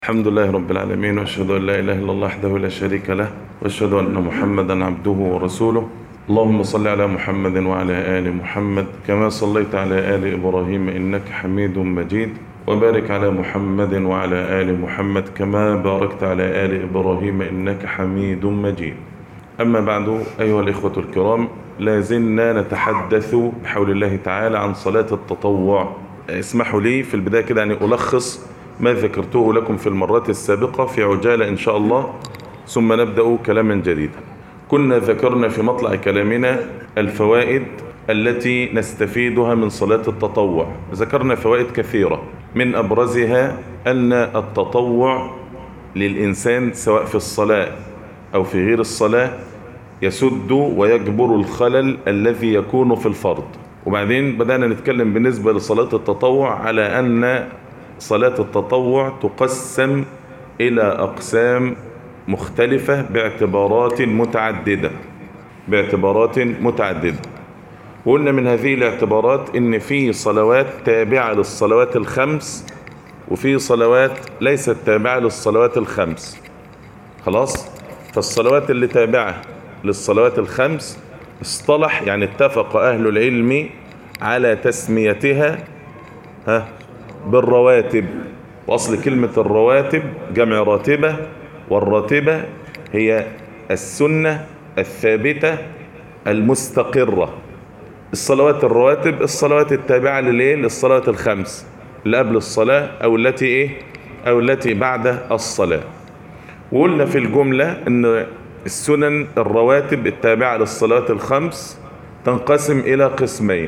الحمد لله رب العالمين واشهد ان لا اله الا الله وحده لا شريك له واشهد ان محمدا عبده ورسوله اللهم صل على محمد وعلى ال محمد كما صليت على ال ابراهيم انك حميد مجيد وبارك على محمد وعلى ال محمد كما باركت على ال ابراهيم انك حميد مجيد اما بعد ايها الاخوه الكرام لا زلنا نتحدث بحول الله تعالى عن صلاه التطوع اسمحوا لي في البدايه كده يعني الخص ما ذكرته لكم في المرات السابقة في عجالة إن شاء الله ثم نبدأ كلاما جديدا كنا ذكرنا في مطلع كلامنا الفوائد التي نستفيدها من صلاة التطوع ذكرنا فوائد كثيرة من أبرزها أن التطوع للإنسان سواء في الصلاة أو في غير الصلاة يسد ويجبر الخلل الذي يكون في الفرض وبعدين بدأنا نتكلم بالنسبة لصلاة التطوع على أن صلاة التطوع تقسم إلى أقسام مختلفة باعتبارات متعددة باعتبارات متعددة وقلنا من هذه الاعتبارات ان في صلوات تابعة للصلوات الخمس وفي صلوات ليست تابعة للصلوات الخمس خلاص فالصلوات اللي تابعة للصلوات الخمس اصطلح يعني اتفق اهل العلم على تسميتها ها بالرواتب واصل كلمة الرواتب جمع راتبة والراتبة هي السنة الثابتة المستقرة الصلوات الرواتب الصلوات التابعة للايه للصلوات الخمس اللي قبل الصلاة او التي ايه او التي بعد الصلاة وقلنا في الجملة ان السنن الرواتب التابعة للصلوات الخمس تنقسم الى قسمين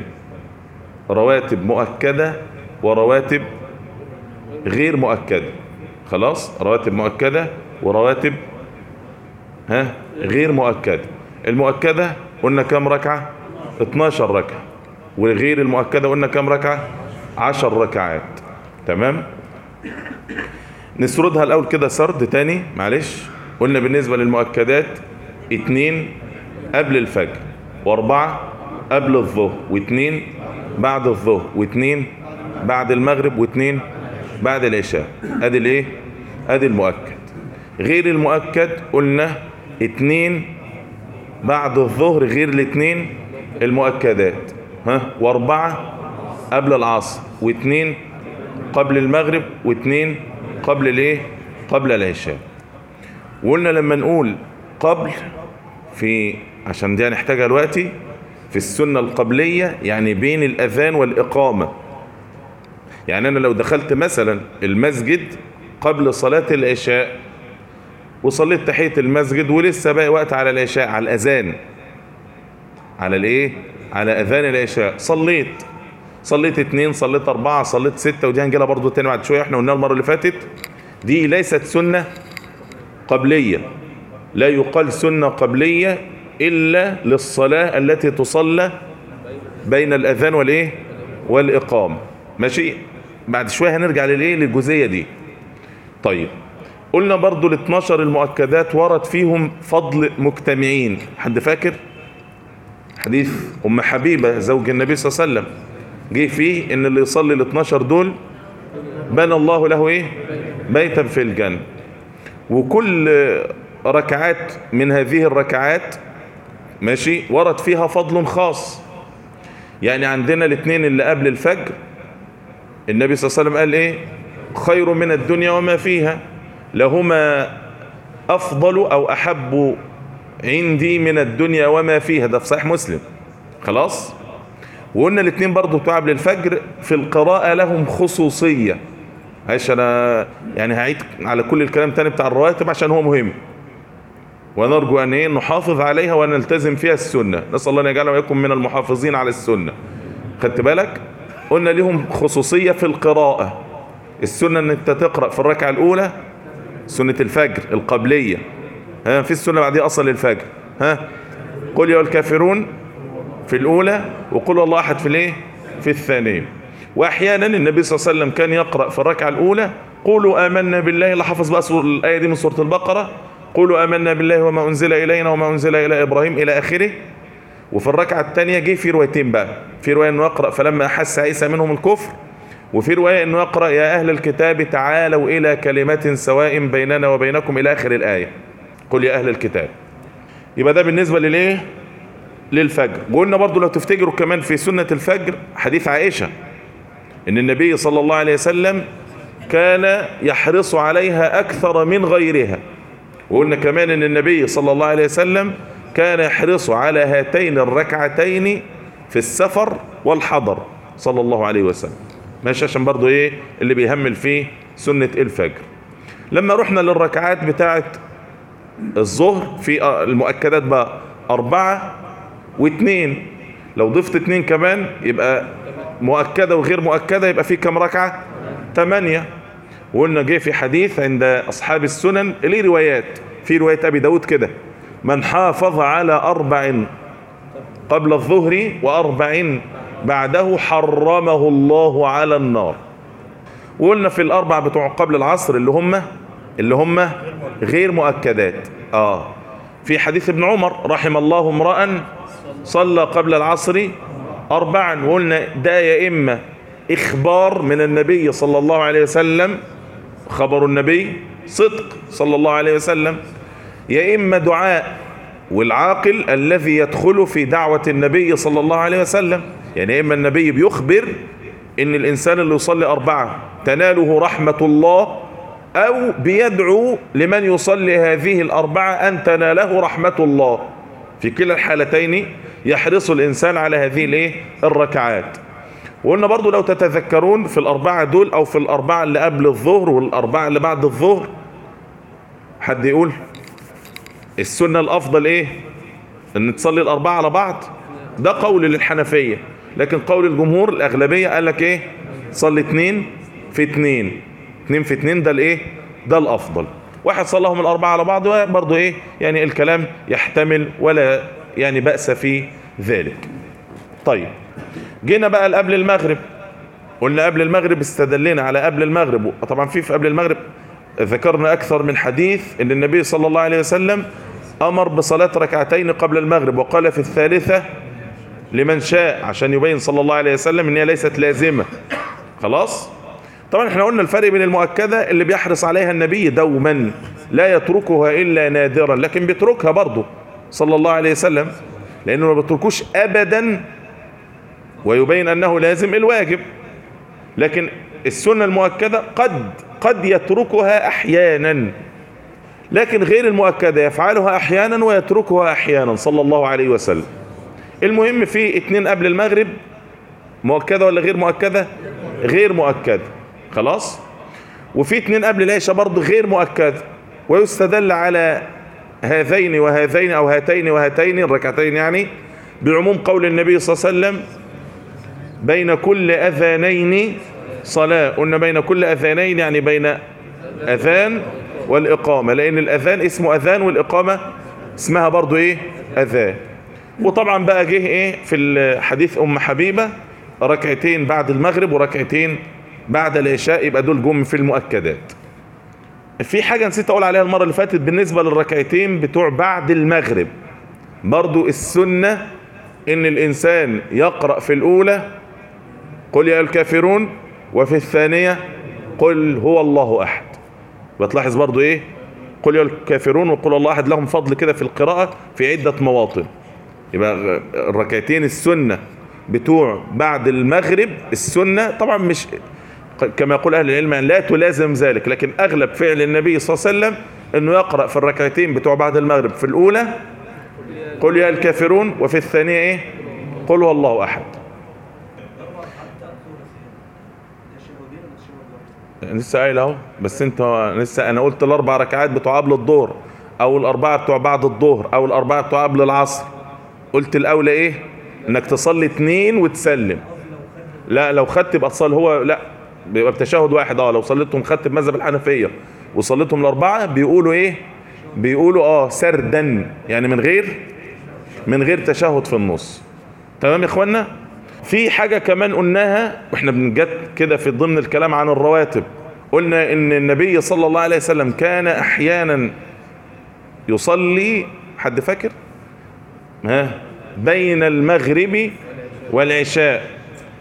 رواتب مؤكدة ورواتب غير مؤكدة خلاص رواتب مؤكدة ورواتب ها غير مؤكدة المؤكدة قلنا كم ركعة 12 ركعة والغير المؤكدة قلنا كم ركعة 10 ركعات تمام نسردها الاول كده سرد تاني معلش قلنا بالنسبة للمؤكدات اتنين قبل الفجر واربعة قبل الظهر واتنين بعد الظهر واتنين بعد المغرب واثنين بعد العشاء ادي الايه ادي المؤكد غير المؤكد قلنا اثنين بعد الظهر غير الاثنين المؤكدات ها واربعة قبل العصر واثنين قبل المغرب واثنين قبل الايه قبل العشاء وقلنا لما نقول قبل في عشان دي هنحتاجها دلوقتي في السنة القبلية يعني بين الأذان والإقامة يعني أنا لو دخلت مثلا المسجد قبل صلاة العشاء وصليت تحية المسجد ولسه باقي وقت على العشاء على الأذان على الإيه؟ على أذان العشاء صليت صليت اتنين صليت أربعة صليت ستة ودي هنجيلها برضو تاني بعد شوية احنا قلنا المرة اللي فاتت دي ليست سنة قبلية لا يقال سنة قبلية إلا للصلاة التي تصلى بين الأذان والإيه؟ والإقامة ماشي بعد شوية هنرجع للايه للجزئية دي طيب قلنا برضو ال 12 المؤكدات ورد فيهم فضل مجتمعين حد فاكر حديث ام حبيبة زوج النبي صلى الله عليه وسلم جه فيه ان اللي يصلي ال 12 دول بنى الله له ايه بيتا في الجنة وكل ركعات من هذه الركعات ماشي ورد فيها فضل خاص يعني عندنا الاثنين اللي قبل الفجر النبي صلى الله عليه وسلم قال ايه خير من الدنيا وما فيها لهما افضل او احب عندي من الدنيا وما فيها ده في صحيح مسلم خلاص وقلنا الاثنين برضو بتوع قبل الفجر في القراءة لهم خصوصية عايش انا يعني هعيد على كل الكلام تاني بتاع الرواتب عشان هو مهم ونرجو ان ايه نحافظ عليها ونلتزم فيها السنة نسأل الله ان يجعلنا ويكون من المحافظين على السنة خدت بالك قلنا لهم خصوصية في القراءة السنة ان انت تقرأ في الركعة الاولى سنة الفجر القبلية ها في السنة بعدها اصل الفجر ها قل يا الكافرون في الاولى وقل الله احد في الايه في الثانية واحيانا النبي صلى الله عليه وسلم كان يقرأ في الركعة الاولى قولوا آمنا بالله اللي حفظ بقى الآية دي من سورة البقرة قولوا آمنا بالله وما أنزل إلينا وما أنزل إلى إبراهيم إلى آخره وفي الركعة الثانية جه في روايتين بقى في رواية انه يقرأ فلما أحس عيسى منهم الكفر وفي رواية انه يقرأ يا اهل الكتاب تعالوا الى كلمة سواء بيننا وبينكم الى اخر الاية قل يا اهل الكتاب يبقى ده بالنسبة لليه للفجر وقلنا برضو لو تفتكروا كمان في سنة الفجر حديث عائشة ان النبي صلى الله عليه وسلم كان يحرص عليها اكثر من غيرها وقلنا كمان ان النبي صلى الله عليه وسلم كان يحرص على هاتين الركعتين في السفر والحضر صلى الله عليه وسلم ماشي عشان برضو ايه اللي بيهمل فيه سنة الفجر لما رحنا للركعات بتاعت الظهر في المؤكدات بقى أربعة واثنين لو ضفت اثنين كمان يبقى مؤكدة وغير مؤكدة يبقى في كم ركعة ثمانية وقلنا جه في حديث عند أصحاب السنن ليه روايات في رواية أبي داود كده من حافظ على أربع قبل الظهر وأربع بعده حرمه الله على النار وقلنا في الأربع بتوع قبل العصر اللي هم اللي هم غير مؤكدات آه في حديث ابن عمر رحم الله امرأ صلى قبل العصر أربعا وقلنا ده يا إما إخبار من النبي صلى الله عليه وسلم خبر النبي صدق صلى الله عليه وسلم يا إما دعاء والعاقل الذي يدخل في دعوة النبي صلى الله عليه وسلم يعني إما النبي بيخبر إن الإنسان اللي يصلي أربعة تناله رحمة الله أو بيدعو لمن يصلي هذه الأربعة أن تناله رحمة الله في كلا الحالتين يحرص الإنسان على هذه الايه الركعات وقلنا برضو لو تتذكرون في الأربعة دول أو في الأربعة اللي قبل الظهر والأربعة اللي بعد الظهر حد يقول السنة الأفضل إيه أن تصلي الأربعة على بعض ده قول للحنفية لكن قول الجمهور الأغلبية قال لك إيه صلي اتنين في اتنين اتنين في اتنين ده الإيه ده الأفضل واحد صلىهم الأربعة على بعض برضو إيه يعني الكلام يحتمل ولا يعني بأس في ذلك طيب جينا بقى قبل المغرب قلنا قبل المغرب استدلنا على قبل المغرب طبعا في في قبل المغرب ذكرنا أكثر من حديث ان النبي صلى الله عليه وسلم أمر بصلاة ركعتين قبل المغرب وقال في الثالثة لمن شاء عشان يبين صلى الله عليه وسلم ان هي ليست لازمة خلاص طبعا احنا قلنا الفرق بين المؤكدة اللي بيحرص عليها النبي دوما لا يتركها إلا نادرا لكن بيتركها برضه صلى الله عليه وسلم لأنه ما بيتركوش أبدا ويبين أنه لازم الواجب لكن السنة المؤكدة قد قد يتركها أحيانا لكن غير المؤكدة يفعلها أحيانا ويتركها أحيانا صلى الله عليه وسلم المهم في اتنين قبل المغرب مؤكدة ولا غير مؤكدة غير مؤكدة خلاص وفي اتنين قبل العشاء برضه غير مؤكدة ويستدل على هذين وهذين أو هاتين وهاتين الركعتين يعني بعموم قول النبي صلى الله عليه وسلم بين كل أذانين صلاة قلنا بين كل أذانين يعني بين أذان والإقامة لأن الأذان اسمه أذان والإقامة اسمها برضو إيه أذان وطبعا بقى جه إيه في الحديث أم حبيبة ركعتين بعد المغرب وركعتين بعد العشاء يبقى دول جم في المؤكدات في حاجة نسيت أقول عليها المرة اللي فاتت بالنسبة للركعتين بتوع بعد المغرب برضو السنة إن الإنسان يقرأ في الأولى قل يا الكافرون وفي الثانية قل هو الله أحد بتلاحظ برضو إيه قل يا الكافرون وقل الله أحد لهم فضل كده في القراءة في عدة مواطن يبقى الركعتين السنة بتوع بعد المغرب السنة طبعا مش كما يقول أهل العلم لا تلازم ذلك لكن أغلب فعل النبي صلى الله عليه وسلم أنه يقرأ في الركعتين بتوع بعد المغرب في الأولى قل يا الكافرون وفي الثانية إيه قل هو الله أحد لسه قايل اهو بس انت لسه انا قلت الاربع ركعات بتوع قبل الظهر او الاربعه بتوع بعد الظهر او الاربعه بتوع قبل العصر قلت الاولى ايه انك تصلي اتنين وتسلم لا لو خدت يبقى تصلي هو لا بيبقى بتشهد واحد اه لو صليتهم خدت بمذهب الحنفيه وصليتهم الاربعه بيقولوا ايه بيقولوا اه سردا يعني من غير من غير تشهد في النص تمام يا اخوانا في حاجة كمان قلناها واحنا بنجد كده في ضمن الكلام عن الرواتب قلنا ان النبي صلى الله عليه وسلم كان احيانا يصلي حد فاكر ها بين المغرب والعشاء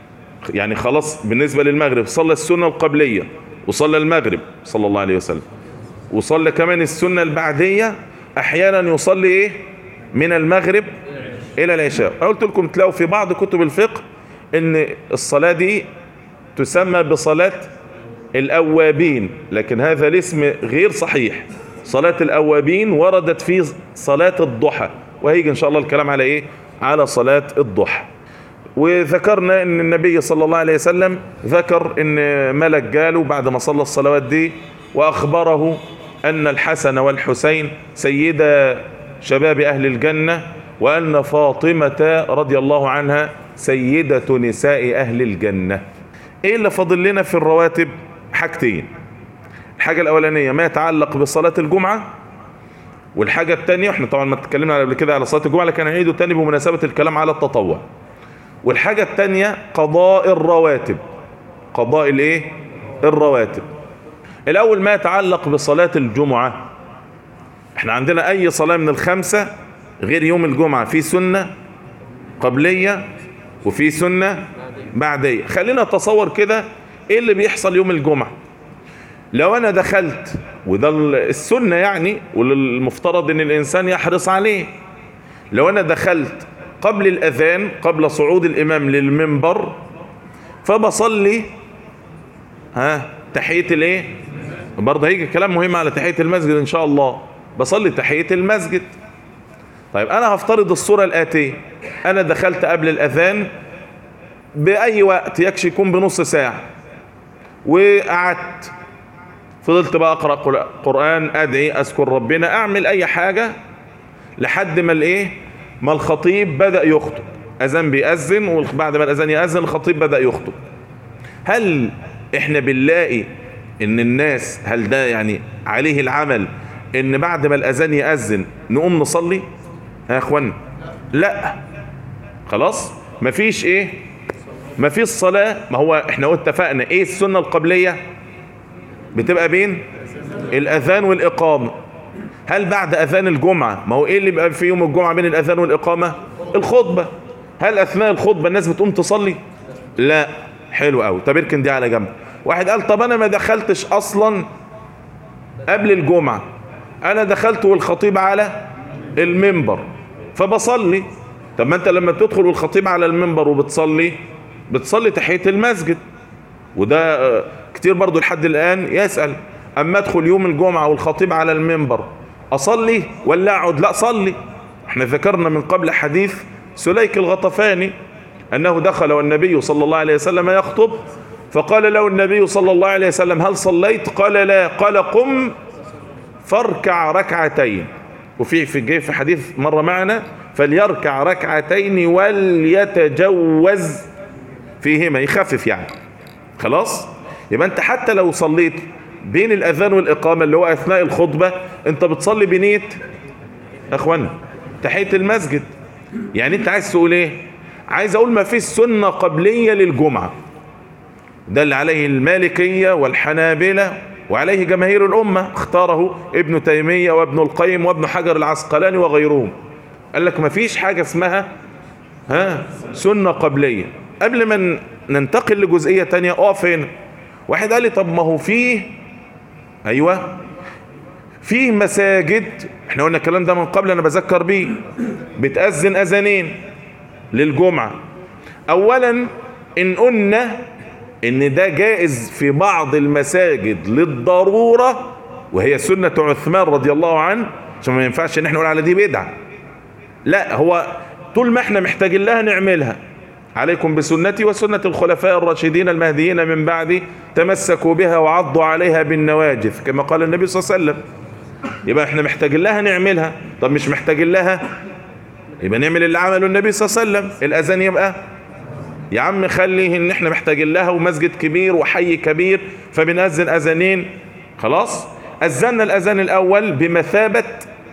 يعني خلاص بالنسبة للمغرب صلى السنة القبلية وصلى المغرب صلى الله عليه وسلم وصلى كمان السنة البعدية احيانا يصلي ايه من المغرب الى العشاء انا قلت لكم تلاقوا في بعض كتب الفقه ان الصلاة دي تسمى بصلاة الاوابين لكن هذا الاسم غير صحيح صلاة الاوابين وردت في صلاة الضحى وهيجي ان شاء الله الكلام على ايه على صلاة الضحى وذكرنا ان النبي صلى الله عليه وسلم ذكر ان ملك جاله بعد ما صلى الصلوات دي واخبره ان الحسن والحسين سيدا شباب اهل الجنة وان فاطمة رضي الله عنها سيدة نساء اهل الجنة ايه اللي فاضل لنا في الرواتب حاجتين الحاجة الاولانية ما يتعلق بصلاة الجمعة والحاجة التانية احنا طبعا ما اتكلمنا قبل كده على صلاة الجمعة لكن هنعيده تاني بمناسبة الكلام على التطوع والحاجة التانية قضاء الرواتب قضاء الايه الرواتب الاول ما يتعلق بصلاة الجمعة احنا عندنا اي صلاة من الخمسة غير يوم الجمعة في سنة قبلية وفي سنة بعدية خلينا نتصور كده ايه اللي بيحصل يوم الجمعة لو انا دخلت وده السنة يعني والمفترض ان الانسان يحرص عليه لو انا دخلت قبل الاذان قبل صعود الامام للمنبر فبصلي ها تحية الايه برضه هيجي كلام مهم على تحية المسجد ان شاء الله بصلي تحية المسجد طيب انا هفترض الصورة الاتية انا دخلت قبل الاذان باي وقت يكشي يكون بنص ساعة وقعدت فضلت بقى اقرأ قرآن ادعي اذكر ربنا اعمل اي حاجة لحد ما الايه ما الخطيب بدأ يخطب اذان بيأذن وبعد ما الاذان يأذن الخطيب بدأ يخطب هل احنا بنلاقي ان الناس هل ده يعني عليه العمل ان بعد ما الاذان يأذن نقوم نصلي يا اخوان لا خلاص مفيش ايه مفيش صلاة ما هو احنا اتفقنا ايه السنة القبلية بتبقى بين الاذان والاقامة هل بعد اذان الجمعة ما هو ايه اللي بيبقى في يوم الجمعة بين الاذان والاقامة الخطبة هل اثناء الخطبة الناس بتقوم تصلي لا حلو قوي طب اركن دي على جنب واحد قال طب انا ما دخلتش اصلا قبل الجمعة انا دخلت والخطيب على المنبر فبصلي طب ما انت لما تدخل والخطيب على المنبر وبتصلي بتصلي تحية المسجد وده كتير برضو لحد الان يسأل اما ادخل يوم الجمعة والخطيب على المنبر اصلي ولا اقعد لا صلي احنا ذكرنا من قبل حديث سليك الغطفاني انه دخل والنبي صلى الله عليه وسلم يخطب فقال له النبي صلى الله عليه وسلم هل صليت قال لا قال قم فاركع ركعتين وفي في جاي في حديث مرة معنا فليركع ركعتين وليتجوز فيهما يخفف يعني خلاص يبقى انت حتى لو صليت بين الاذان والاقامة اللي هو اثناء الخطبة انت بتصلي بنية يا اخوانا تحية المسجد يعني انت عايز تقول ايه عايز اقول ما فيش سنة قبلية للجمعة ده اللي عليه المالكية والحنابلة وعليه جماهير الأمة اختاره ابن تيمية وابن القيم وابن حجر العسقلاني وغيرهم قال لك ما فيش حاجة اسمها ها سنة قبلية قبل ما ننتقل لجزئية تانية اقف هنا واحد قال لي طب ما هو فيه ايوه فيه مساجد احنا قلنا الكلام ده من قبل انا بذكر بيه بتأذن اذانين للجمعة اولا ان قلنا ان ده جائز في بعض المساجد للضرورة وهي سنة عثمان رضي الله عنه عشان ما ينفعش ان احنا نقول على دي بدعة لا هو طول ما احنا محتاجين لها نعملها عليكم بسنتي وسنة الخلفاء الراشدين المهديين من بعدي تمسكوا بها وعضوا عليها بالنواجذ كما قال النبي صلى الله عليه وسلم يبقى احنا محتاجين لها نعملها طب مش محتاجين لها يبقى نعمل اللي عمله النبي صلى الله عليه وسلم الاذان يبقى يا عم خليه ان احنا محتاجين لها ومسجد كبير وحي كبير فبنأذن اذانين خلاص اذنا الاذان الاول بمثابة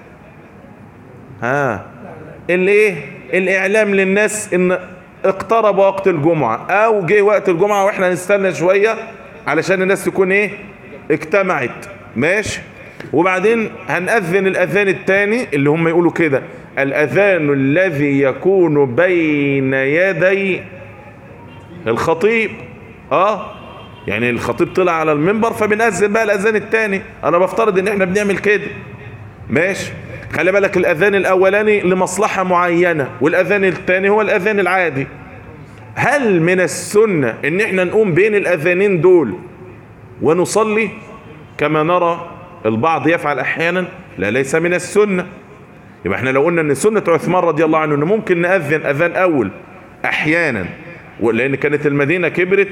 ها الايه الاعلام للناس ان اقترب وقت الجمعة او جه وقت الجمعة واحنا نستنى شوية علشان الناس تكون ايه اجتمعت ماشي وبعدين هنأذن الاذان الثاني اللي هم يقولوا كده الاذان الذي يكون بين يدي الخطيب اه يعني الخطيب طلع على المنبر فبنأذن بقى الاذان الثاني انا بفترض ان احنا بنعمل كده ماشي خلي بالك الاذان الاولاني لمصلحة معينة والاذان الثاني هو الاذان العادي هل من السنة ان احنا نقوم بين الاذانين دول ونصلي كما نرى البعض يفعل احيانا لا ليس من السنة يبقى احنا لو قلنا ان سنة عثمان رضي الله عنه ان ممكن نأذن اذان اول احيانا لان كانت المدينة كبرت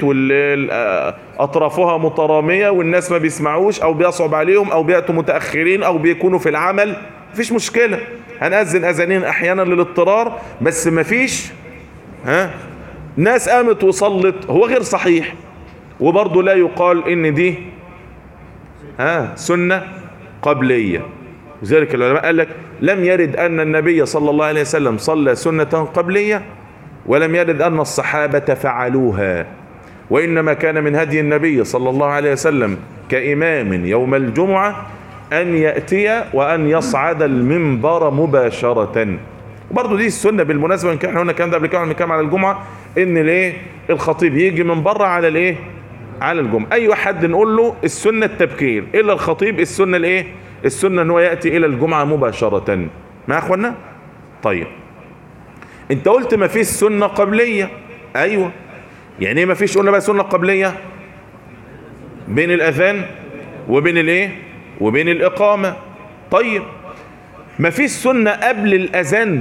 واطرافها مترامية والناس ما بيسمعوش او بيصعب عليهم او بيأتوا متأخرين او بيكونوا في العمل مفيش مشكلة هنأذن اذانين احيانا للاضطرار بس مفيش ها ناس قامت وصلت هو غير صحيح وبرضه لا يقال ان دي ها سنة قبلية لذلك العلماء قال لك لم يرد ان النبي صلى الله عليه وسلم صلى سنة قبلية ولم يرد ان الصحابة فعلوها وانما كان من هدي النبي صلى الله عليه وسلم كامام يوم الجمعة ان يأتي وان يصعد المنبر مباشرة وبرضه دي السنة بالمناسبة ان كان احنا قلنا الكلام ده قبل كده بنتكلم على الجمعة ان الايه الخطيب يجي من بره على الايه على الجمعة اي حد نقول له السنة التبكير الا الخطيب السنة الايه السنة ان هو يأتي الى الجمعة مباشرة ما اخوانا طيب انت قلت ما فيش سنة قبلية ايوه يعني ايه ما فيش قلنا بقى سنة قبلية بين الاذان وبين الايه وبين الاقامة طيب ما فيش سنة قبل الاذان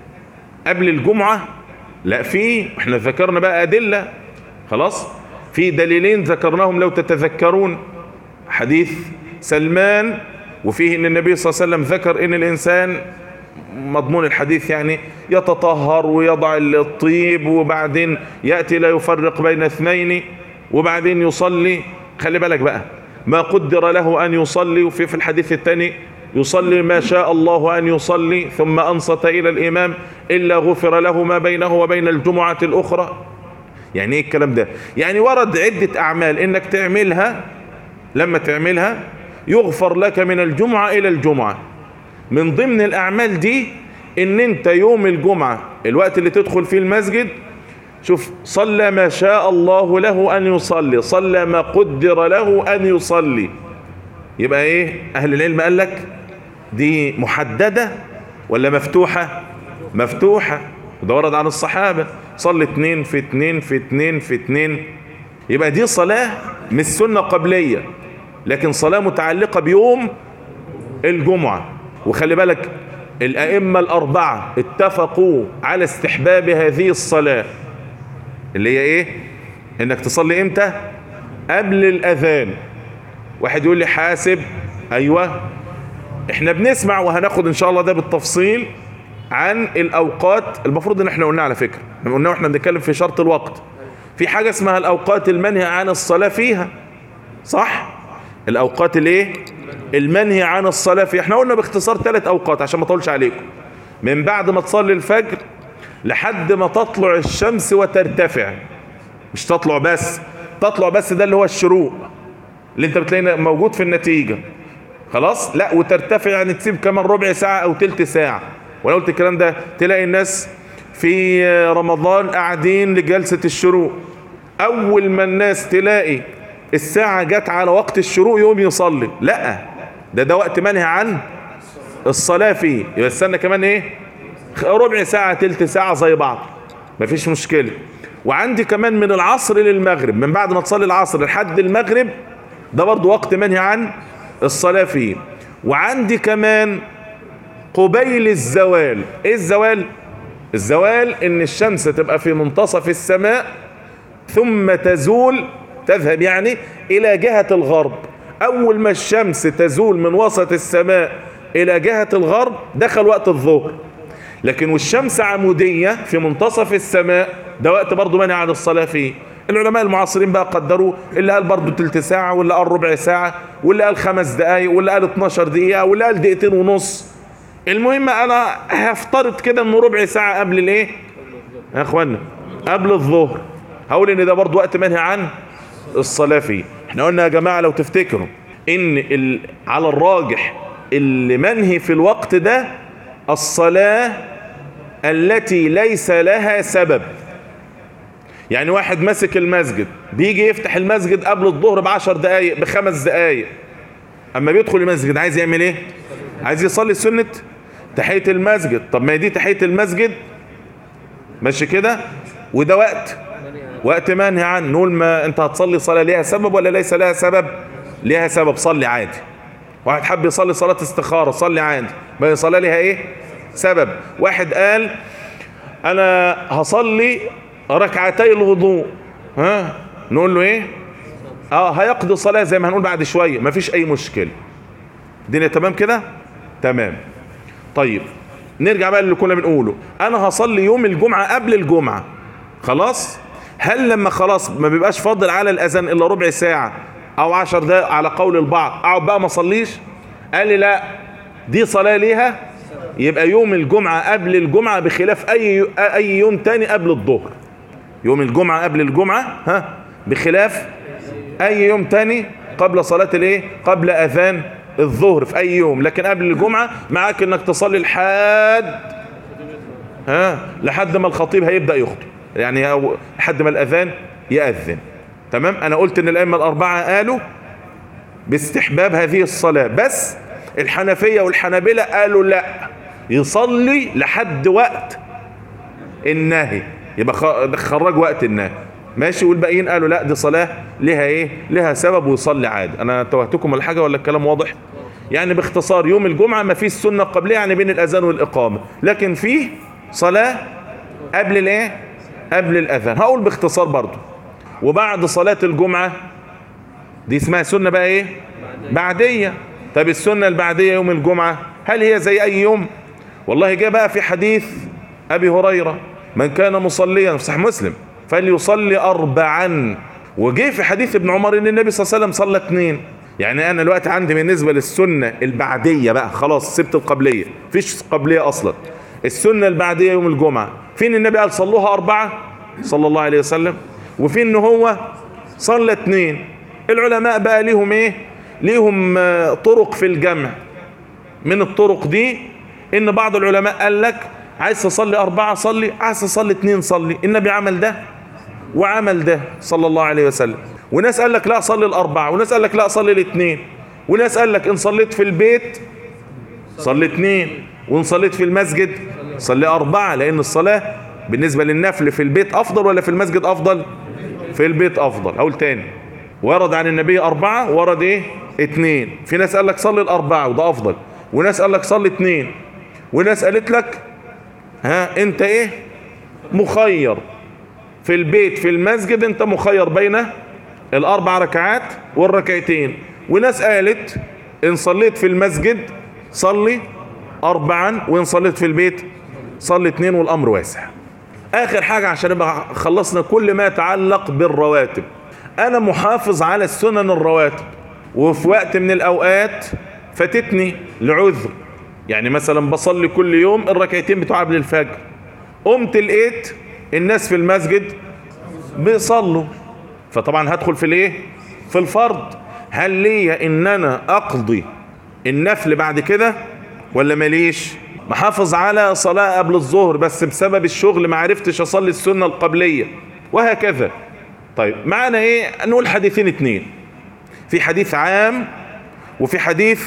قبل الجمعة لا في احنا ذكرنا بقى ادلة خلاص في دليلين ذكرناهم لو تتذكرون حديث سلمان وفيه ان النبي صلى الله عليه وسلم ذكر ان الانسان مضمون الحديث يعني يتطهر ويضع الطيب وبعدين يأتي لا يفرق بين اثنين وبعدين يصلي خلي بالك بقى ما قدر له أن يصلي وفي في الحديث الثاني يصلي ما شاء الله أن يصلي ثم أنصت إلى الإمام إلا غفر له ما بينه وبين الجمعة الأخرى يعني إيه الكلام ده يعني ورد عدة أعمال إنك تعملها لما تعملها يغفر لك من الجمعة إلى الجمعة من ضمن الأعمال دي إن أنت يوم الجمعة الوقت اللي تدخل فيه المسجد شوف صلى ما شاء الله له أن يصلي صلى ما قدر له أن يصلي يبقى إيه أهل العلم قال لك دي محددة ولا مفتوحة مفتوحة وده ورد عن الصحابة صلي اتنين في اتنين في اتنين في اتنين يبقى دي صلاة مش سنة قبلية لكن صلاة متعلقة بيوم الجمعة وخلي بالك الأئمة الأربعة اتفقوا على استحباب هذه الصلاة اللي هي ايه انك تصلي امتى قبل الأذان واحد يقول لي حاسب ايوه احنا بنسمع وهناخد ان شاء الله ده بالتفصيل عن الاوقات المفروض ان احنا قلنا على فكرة احنا قلنا واحنا بنتكلم في شرط الوقت في حاجة اسمها الاوقات المنهي عن الصلاة فيها صح الاوقات الايه المنهي عن الصلاة فيها احنا قلنا باختصار ثلاث اوقات عشان ما اطولش عليكم من بعد ما تصلي الفجر لحد ما تطلع الشمس وترتفع مش تطلع بس تطلع بس ده اللي هو الشروق اللي انت بتلاقي موجود في النتيجة خلاص لا وترتفع يعني تسيب كمان ربع ساعة او تلت ساعة وانا قلت الكلام ده تلاقي الناس في رمضان قاعدين لجلسة الشروق اول ما الناس تلاقي الساعة جت على وقت الشروق يوم يصلي لا ده ده وقت منهي عن الصلاة فيه يبقى استنى كمان ايه ربع ساعة تلت ساعة زي بعض مفيش مشكلة وعندي كمان من العصر للمغرب من بعد ما تصلي العصر لحد المغرب ده برضو وقت منهي عن الصلاة فيه وعندي كمان قبيل الزوال ايه الزوال الزوال ان الشمس تبقى في منتصف السماء ثم تزول تذهب يعني الى جهة الغرب اول ما الشمس تزول من وسط السماء الى جهة الغرب دخل وقت الظهر لكن والشمس عمودية في منتصف السماء ده وقت برضو منع عن الصلاة فيه العلماء المعاصرين بقى قدروا اللي قال برضو تلت ساعة واللي قال ربع ساعة واللي قال خمس دقايق واللي قال 12 دقيقة واللي قال دقيقتين ونص المهم انا هفترض كده انه ربع ساعة قبل الايه يا اخوانا قبل الظهر هقول ان ده برضو وقت منهي عن الصلاة فيه احنا قلنا يا جماعة لو تفتكروا ان ال... على الراجح اللي منهي في الوقت ده الصلاة التي ليس لها سبب يعني واحد ماسك المسجد بيجي يفتح المسجد قبل الظهر بعشر دقايق بخمس دقايق اما بيدخل المسجد عايز يعمل ايه عايز يصلي سنة تحية المسجد طب ما هي دي تحية المسجد ماشي كده وده وقت وقت منهي عنه نقول ما انت هتصلي صلاة ليها سبب ولا ليس لها سبب ليها سبب صلي عادي واحد حب يصلي صلاة استخارة صلي عادي ما هي صلاة ليها ايه سبب واحد قال انا هصلي ركعتي الوضوء ها نقول له ايه اه هيقضي صلاة زي ما هنقول بعد شوية مفيش اي مشكلة الدنيا تمام كده تمام طيب نرجع بقى اللي كنا بنقوله انا هصلي يوم الجمعة قبل الجمعة خلاص هل لما خلاص ما بيبقاش فاضل على الاذان الا ربع ساعة او عشر دقايق على قول البعض اقعد بقى ما اصليش قال لي لا دي صلاة ليها يبقى يوم الجمعة قبل الجمعة بخلاف اي اي يوم تاني قبل الظهر يوم الجمعة قبل الجمعة ها بخلاف اي يوم تاني قبل صلاة الايه قبل اذان الظهر في اي يوم لكن قبل الجمعة معاك انك تصلي لحد ها لحد ما الخطيب هيبدأ يخطب يعني أو لحد ما الاذان يأذن تمام انا قلت ان الائمة الاربعة قالوا باستحباب هذه الصلاة بس الحنفية والحنابلة قالوا لا يصلي لحد وقت النهي يبقى خرج وقت النهي ماشي والباقيين قالوا لا دي صلاة لها ايه لها سبب ويصلي عادي انا توهتكم الحاجة ولا الكلام واضح يعني باختصار يوم الجمعة ما فيش سنة قبلية يعني بين الاذان والاقامة لكن فيه صلاة قبل الايه قبل الاذان هقول باختصار برضو وبعد صلاة الجمعة دي اسمها سنة بقى ايه بعدية طب السنة البعدية يوم الجمعة هل هي زي اي يوم والله جاء بقى في حديث ابي هريرة من كان مصليا في صحيح مسلم فليصلي اربعا وجه في حديث ابن عمر ان النبي صلى الله عليه وسلم صلى اثنين يعني انا الوقت عندي بالنسبة للسنة البعدية بقى خلاص سبت القبلية فيش قبلية اصلا السنة البعدية يوم الجمعة فين النبي قال صلوها اربعة صلى الله عليه وسلم وفي ان هو صلى اثنين العلماء بقى ليهم ايه ليهم طرق في الجمع من الطرق دي ان بعض العلماء قال لك عايز تصلي اربعة صلي عايز تصلي اثنين صلي النبي عمل ده وعمل ده صلى الله عليه وسلم وناس قال لك لا صلي الاربعة وناس قال لك لا صلي الاثنين وناس قال لك ان صليت في البيت صلي اثنين وان صليت في المسجد صلي اربعة لان الصلاة بالنسبة للنفل في البيت افضل ولا في المسجد افضل في البيت افضل اقول تاني ورد عن النبي اربعة ورد ايه اتنين في ناس قال لك صلي الاربعة وده افضل وناس قال لك صلي اتنين وناس قالت لك ها انت ايه مخير في البيت في المسجد انت مخير بين الاربع ركعات والركعتين وناس قالت ان صليت في المسجد صلي اربعا وان صليت في البيت صلي اتنين والامر واسع اخر حاجة عشان نبقى خلصنا كل ما يتعلق بالرواتب انا محافظ على السنن الرواتب وفي وقت من الاوقات فاتتني لعذر يعني مثلا بصلي كل يوم الركعتين بتوع قبل الفجر قمت لقيت الناس في المسجد بيصلوا فطبعا هدخل في الايه في الفرض هل ليا ان انا اقضي النفل بعد كده ولا ماليش محافظ على صلاة قبل الظهر بس بسبب الشغل ما عرفتش اصلي السنة القبلية وهكذا طيب معنا ايه نقول حديثين اتنين في حديث عام وفي حديث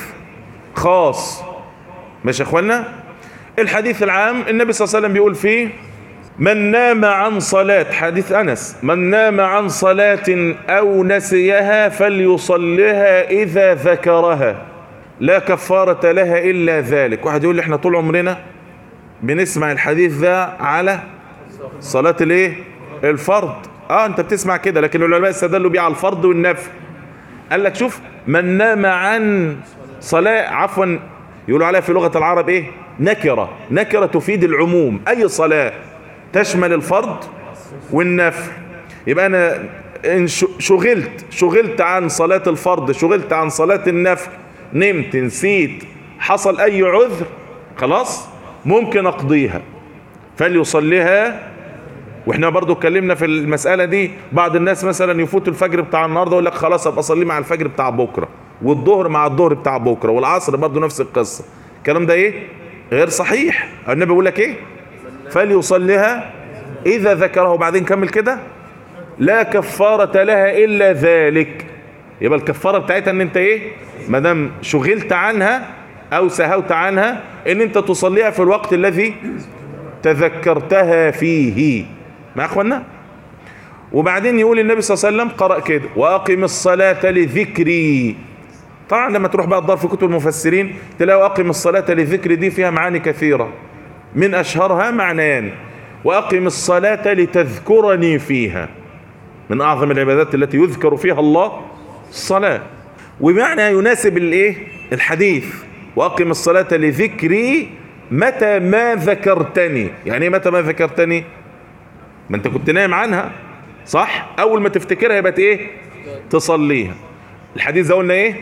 خاص ماشي يا اخوانا الحديث العام النبي صلى الله عليه وسلم بيقول فيه من نام عن صلاة حديث أنس من نام عن صلاة أو نسيها فليصلها إذا ذكرها لا كفارة لها إلا ذلك واحد يقول لي احنا طول عمرنا بنسمع الحديث ده على صلاة الايه الفرض اه انت بتسمع كده لكن العلماء استدلوا بيه على الفرض والنفل قال لك شوف من نام عن صلاة عفوا يقولوا عليها في لغة العرب ايه نكرة نكرة تفيد العموم اي صلاة تشمل الفرض والنفل يبقى انا ان شغلت شغلت عن صلاة الفرض شغلت عن صلاة النفل نمت نسيت حصل اي عذر خلاص ممكن اقضيها فليصليها واحنا برضو اتكلمنا في المسألة دي بعض الناس مثلا يفوت الفجر بتاع النهاردة يقول لك خلاص ابقى اصلي مع الفجر بتاع بكرة والظهر مع الظهر بتاع بكرة والعصر برضو نفس القصة الكلام ده ايه غير صحيح النبي بيقول لك ايه فليصليها اذا ذكره وبعدين كمل كده لا كفارة لها الا ذلك يبقى الكفارة بتاعتها ان انت ايه ما دام شغلت عنها او سهوت عنها ان انت تصليها في الوقت الذي تذكرتها فيه مع اخوانا وبعدين يقول النبي صلى الله عليه وسلم قرأ كده واقم الصلاة لذكري طبعا لما تروح بقى تدور في كتب المفسرين تلاقي واقم الصلاة لذكري دي فيها معاني كثيرة من اشهرها معنيان واقم الصلاة لتذكرني فيها من اعظم العبادات التي يذكر فيها الله الصلاة ومعنى يناسب الايه الحديث واقم الصلاة لذكري متى ما ذكرتني يعني ايه متى ما ذكرتني ما انت كنت نايم عنها صح اول ما تفتكرها يبقى ايه تصليها الحديث ده قلنا ايه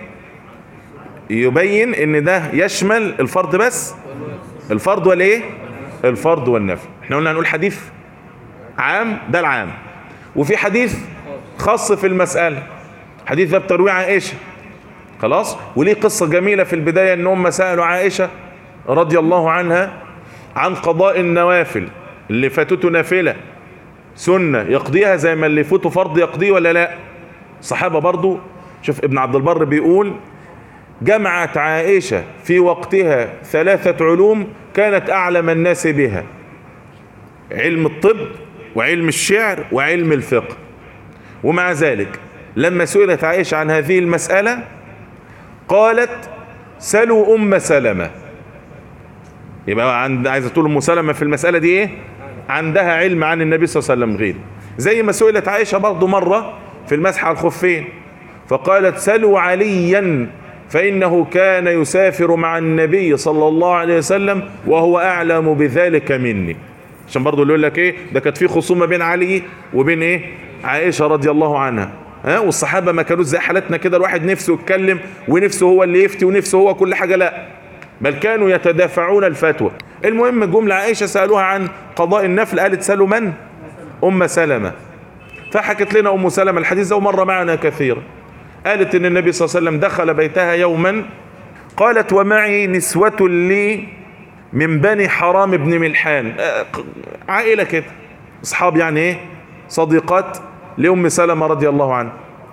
يبين ان ده يشمل الفرض بس الفرض والايه الفرض والنفل احنا قلنا هنقول حديث عام ده العام وفي حديث خاص في المسألة حديث ده بتروي عائشة خلاص وليه قصة جميلة في البداية ان هم سألوا عائشة رضي الله عنها عن قضاء النوافل اللي فاتته نافلة سنة يقضيها زي ما اللي فوته فرض يقضيه ولا لا صحابة برضو شوف ابن عبد البر بيقول جمعت عائشة في وقتها ثلاثة علوم كانت أعلم الناس بها علم الطب وعلم الشعر وعلم الفقه ومع ذلك لما سئلت عائشة عن هذه المسألة قالت سلوا أم سلمة يبقى عند عايزة تقول أم سلمة في المسألة دي إيه عندها علم عن النبي صلى الله عليه وسلم غير زي ما سئلت عائشة برضو مرة في المسح على الخفين فقالت سلوا عليا فإنه كان يسافر مع النبي صلى الله عليه وسلم وهو أعلم بذلك مني عشان برضو اللي يقول لك ايه ده كانت في خصومة بين علي وبين ايه عائشة رضي الله عنها ها والصحابة ما كانوش زي حالتنا كده الواحد نفسه يتكلم ونفسه هو اللي يفتي ونفسه هو كل حاجة لا بل كانوا يتدافعون الفتوى المهم جملة عائشة سألوها عن قضاء النفل قالت سألوا من أم سلمة فحكت لنا أم سلمة الحديث ده ومر معنا كثيرا قالت ان النبي صلى الله عليه وسلم دخل بيتها يوما قالت ومعي نسوة لي من بني حرام بن ملحان عائلة كده اصحاب يعني ايه صديقات لأم سلمة رضي الله عنها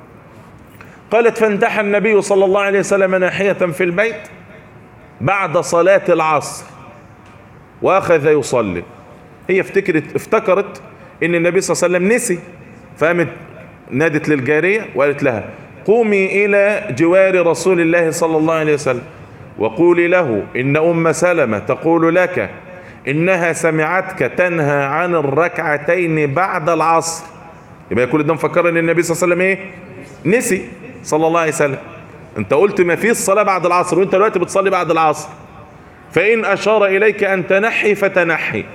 قالت فانتحى النبي صلى الله عليه وسلم ناحية في البيت بعد صلاة العصر واخذ يصلي هي افتكرت افتكرت ان النبي صلى الله عليه وسلم نسي فقامت نادت للجارية وقالت لها قومي الى جوار رسول الله صلى الله عليه وسلم وقولي له ان ام سلمة تقول لك انها سمعتك تنهى عن الركعتين بعد العصر يبقى كل ده مفكر ان النبي صلى الله عليه وسلم ايه نسي صلى الله عليه وسلم انت قلت ما فيش صلاة بعد العصر وانت دلوقتي بتصلي بعد العصر فان اشار اليك ان تنحي فتنحي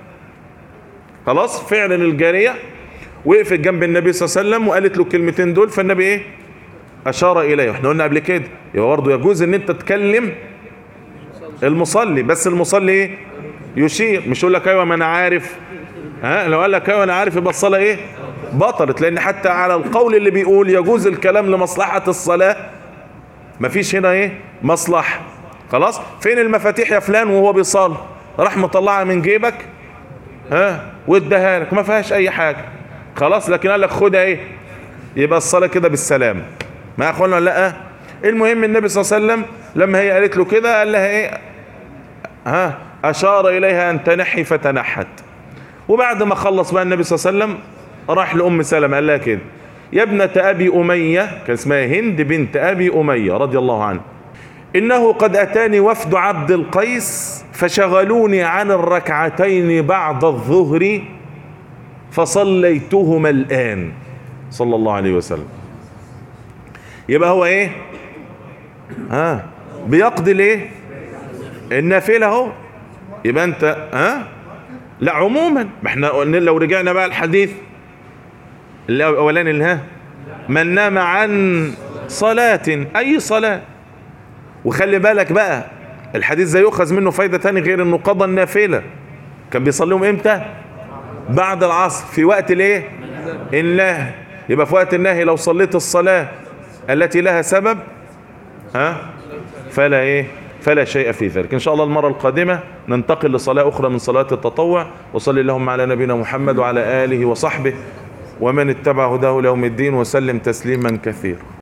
خلاص فعلا الجارية وقفت جنب النبي صلى الله عليه وسلم وقالت له الكلمتين دول فالنبي ايه اشار اليه احنا قلنا قبل كده يبقى برضه يجوز ان انت تكلم المصلي بس المصلي ايه يشير مش يقول لك ايوه ما انا عارف ها لو قال لك ايوه انا عارف يبقى الصلاه ايه بطلت لان حتى على القول اللي بيقول يجوز الكلام لمصلحه الصلاه مفيش هنا ايه مصلحه خلاص فين المفاتيح يا فلان وهو بيصلي راح مطلعها من جيبك ها واداها لك ما فيهاش اي حاجه خلاص لكن قال لك خدها ايه يبقى الصلاه كده بالسلام ما اخوانا لا المهم النبي صلى الله عليه وسلم لما هي قالت له كده قال لها ايه ها اشار اليها ان تنحي فتنحت وبعد ما خلص بقى النبي صلى الله عليه وسلم راح لام سلمة قال لها كده يا ابنة ابي امية كان اسمها هند بنت ابي امية رضي الله عنه انه قد اتاني وفد عبد القيس فشغلوني عن الركعتين بعد الظهر فصليتهما الان صلى الله عليه وسلم يبقى هو ايه ها بيقضي الايه النافله اهو يبقى انت ها لا عموما ما احنا قلنا لو رجعنا بقى الحديث الاولاني اللي ها من نام عن صلاة اي صلاة وخلي بالك بقى الحديث ده يؤخذ منه فايدة تاني غير انه قضى النافلة كان بيصليهم امتى بعد العصر في وقت الايه النهي يبقى في وقت النهي لو صليت الصلاة التي لها سبب ها فلا ايه فلا شيء في ذلك ان شاء الله المرة القادمة ننتقل لصلاة اخرى من صلاة التطوع وصلي اللهم على نبينا محمد وعلى اله وصحبه ومن اتبع هداه ليوم الدين وسلم تسليما كثيرا